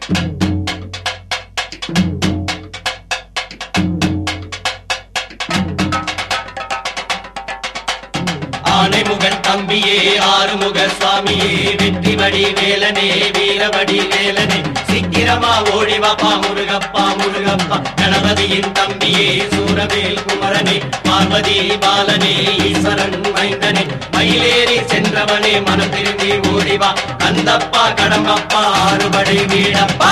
ஆனைமுகன் தம்பியே ஆறுமுக சுவாமியே வெற்றிவடி வேலனே வீரவடி வேலனே சீக்கிரமா ஓடிவாப்பா முருகப்பா முருகப்பா கணபதியின் தம்பியே சூரவேல் குமரனே பார்வதி பாலனே ஈஸ்வரன் மைந்தனே மயிலேறி சென்றவனே மனம் திரும்பி ஓடிவா கந்தப்பா கடம்பப்பா ஆறுபடை வீடப்பா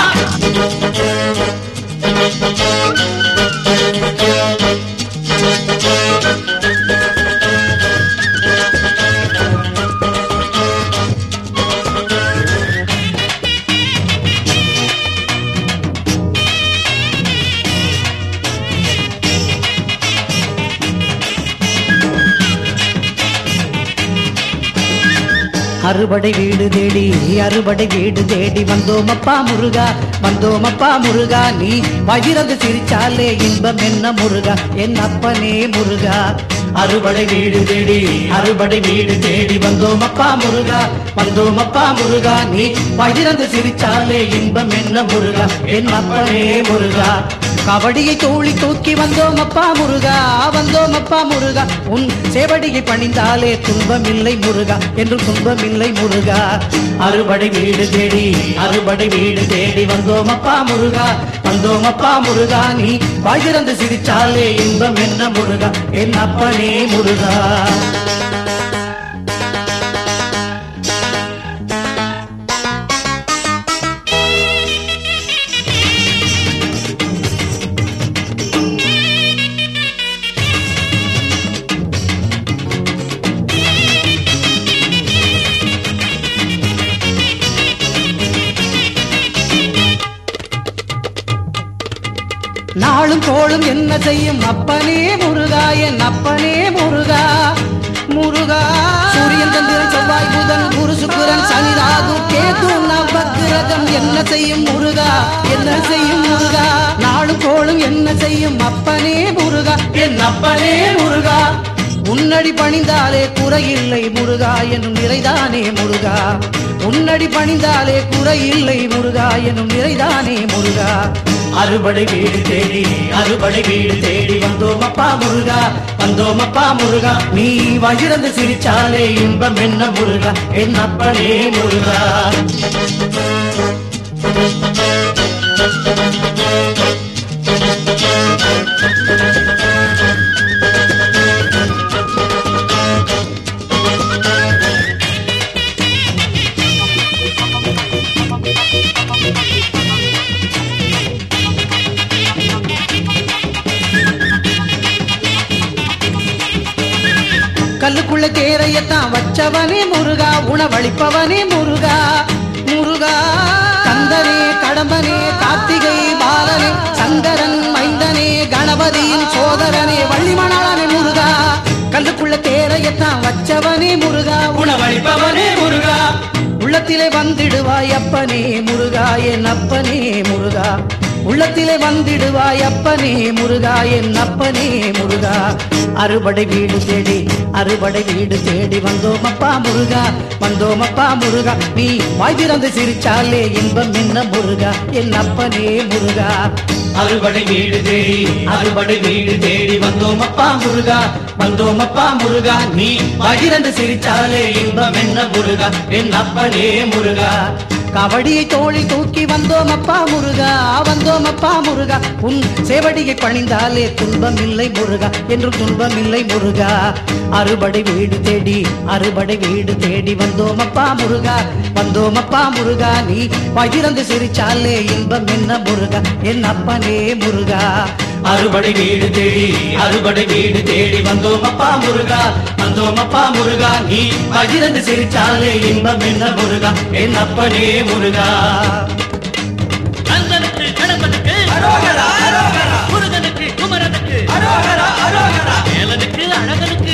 அறுபடை வீடு தேடி அறுபடை வீடு தேடி வந்தோமப்பா முருகா வந்தோமப்பா முருகா நீ வயிறது சிரிச்சாலே இன்பம் என்ன முருகா என் அப்பனே முருகா அறுபடை வீடு தேடி அறுபடை வீடு தேடி வந்தோமப்பா முருகா வந்தோமப்பா முருகா நீ வயிறது சிரிச்சாலே இன்பம் என்ன முருகா என் அப்பனே முருகா கபடியை தோழி தூக்கி வந்தோம் அப்பா முருகா வந்தோம் அப்பா முருகா உன் சேவடியை பணிந்தாலே துன்பமில்லை முருகா என்று துன்பமில்லை முருகா அறுபடை வீடு தேடி அறுபடை வீடு தேடி வந்தோம் அப்பா முருகா வந்தோம் அப்பா முருகா நீ வாய்திறந்து சிரிச்சாலே இன்பம் என்ன முருகா என் அப்பனே முருகா நாளும் கோளும் என்ன செய்யும் அப்பனே முருகா என் அப்பனே முருகா முருகா சூரியன் சந்திரன் செவ்வாய் புதன் குரு சுக்கிரன் சனி ராகு கேது நவக்கிரகம் என்ன செய்யும் முருகா என்ன செய்யும் முருகா நாளும் கோளும் என்ன செய்யும் அப்பனே முருகா என் அப்பனே முருகா உன்னடி பணிந்தாலே குறையில்லை முருகா என்னும் நிறைதானே முருகா உன்னடி பணிந்தாலே குறையில்லை முருகா என்னும் நிறைதானே முருகா அறுபடை வீடு தேடி அறுபடை வீடு தேடி வந்தோம் அப்பா முருகா வந்தோம் அப்பா முருகா நீ வயிறந்து சிரிச்சாலே இன்பம் என்ன முருகா என் அப்பனே முருகா கல்லுக்குள்ள தேரையத்தான் வச்சவனே முருகா உணவளிப்பவனே முருகா முருகா கந்தனே கடம்பனே கார்த்திகை பாலனே சங்கரன் மைந்தனே கணபதியின் சோதரனே வள்ளிமணாளனே முருகா கல்லுக்குள்ள தேரையத்தான் வச்சவனே முருகா உணவளிப்பவனே முருகா உள்ளத்திலே வந்திடுவாய் அப்பனே முருகா என் அப்பனே முருகா உள்ளத்திலே வந்திடுவாய் அப்பனே முருகா என் அப்பனே முருகா அறுபடை வீடு தேடி அறுபடை வீடு தேடி வந்தோம் அப்பா முருகா வந்தோம் அப்பா முருகா நீ வாய் திறந்து சிரிச்சாலே இன்பம் என்ன முருகா என் அப்பனே முருகா அறுபடை வீடு தேடி அறுபடை வீடு தேடி வந்தோம் அப்பா முருகா வந்தோம் அப்பா முருகா நீ பகிரந்து சிரிச்சாலே இன்பம் என்ன முருகா என் அப்பனே முருகா கபடியை தோழி தூக்கி வந்தோம் அப்பா முருகா வந்தோம் அப்பா முருகா உன் சேவடியை பணிந்தாலே துன்பம் இல்லை முருகா என்று துன்பம் இல்லை முருகா அறுபடை வீடு தேடி அறுபடை வீடு தேடி வந்தோம் அப்பா முருகா வந்தோம் அப்பா முருகா நீ பகிரந்து சிரிச்சாலே இன்பம் என்ன முருகா என் அப்பனே முருகா அறுபடை வீடு தேடி அறுபடை வீடு தேடி வந்தோம் அப்பா முருகா வந்தோம் அப்பா முருகா நீ பகிரந்து சிரிச்சாலே இன்பம் என்ன முருகா என் அப்பனே முருகா கந்தனுக்கு கடம்பனுக்கு முருகனுக்கு குமரனுக்கு வேலனுக்கு அழகனுக்கு